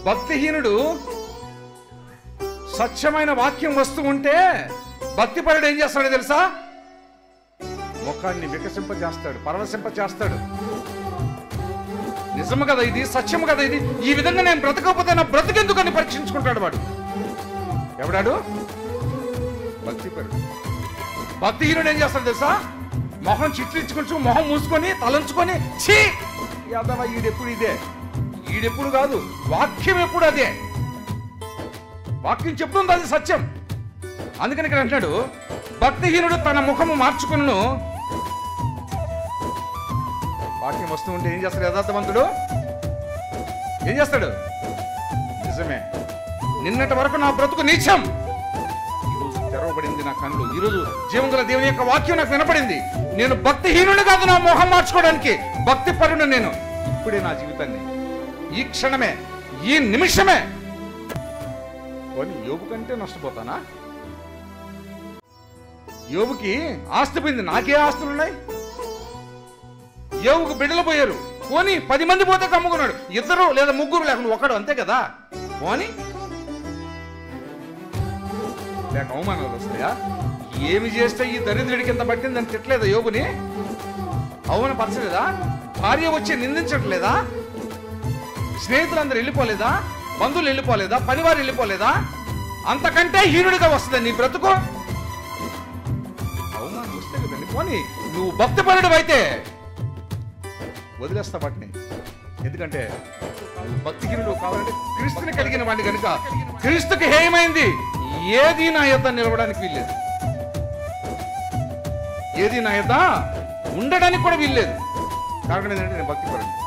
భక్తిహీనుడు స్వచ్ఛమైన వాక్యం వస్తూ ఉంటే భక్తిపరుడు ఏం చేస్తాడో తెలుసా ముఖాన్ని వికసింపజేస్తాడు పరవశింపజేస్తాడు నిజము కదా ఇది సత్యము కదా ఇది ఈ విధంగా నేను బ్రతకపోతే నా బ్రతికెందుకని పరీక్షించుకుంటాడు వాడు ఎవడాడు భక్తిపరుడు భక్తిహీనుడు ఏం చేస్తాడు తెలుసా మొహం చిట్లించుకుంటూ మొహం మూసుకొని తలంచుకొని ఛీ యాదవ ఈడెప్పుడు ఇదే ఈడెప్పుడు కాదు వాక్యం ఎప్పుడు అదే వాక్యం చెప్తుంది అది సత్యం అందుకని ఇక్కడ అంటున్నాడు భక్తిహీనుడు తన ముఖము మార్చుకును వాక్యం వస్తూ ఉంటే ఏం చేస్తాడు యథార్థవంతుడు ఏం చేస్తాడు నిజమే నిన్నటి వరకు నా బ్రతుకు నీచం ఈరోజు తెరవబడింది నా కళ్ళు ఈరోజు జీవం గల దేవుని యొక్క వాక్యం నాకు వినపడింది నేను భక్తిహీనుడు కాదు నా మొహం మార్చుకోవడానికి భక్తి పరుడు నేను ఇప్పుడే నా జీవితాన్ని ఈ క్షణమే ఈ నిమిషమే పోనీ యోబు కంటే నష్టపోతానా యోబుకి ఆస్తి పోయింది నాకే ఆస్తులు ఉన్నాయి యోబుకు బిడ్డలు పోయారు పోనీ పది మంది పోతే కమ్ముకున్నాడు ఇద్దరు లేదా ముగ్గురు లేకుండా ఒకడు అంతే కదా పోనీ లేక అవమానాలు వస్తాయా ఏమి చేస్తే ఈ దరిద్రుడికి ఇంత పట్టింది అని తిట్టలేదా యోగుని అవమానపరచలేదా భార్య వచ్చి నిందించట్లేదా స్నేహితులందరూ వెళ్ళిపోలేదా బంధువులు వెళ్ళిపోలేదా పనివారు వెళ్ళిపోలేదా అంతకంటే హీనుడిగా వస్తుంది నీ బ్రతుకు అవమానం వస్తే కదండి పోనీ నువ్వు భక్తిపరుడు అయితే వదిలేస్తా వాటిని ఎందుకంటే నువ్వు భక్తిహీనుడు కావాలంటే క్రీస్తుని కలిగిన వాడిని కనుక క్రీస్తుకి హేయమైంది ఏది నా యొద్ద నిలవడానికి వీల్లేదు ఏది నా యొద్ద ఉండడానికి కూడా వీల్లేదు కారణం ఏంటంటే నేను భక్తిపరుడు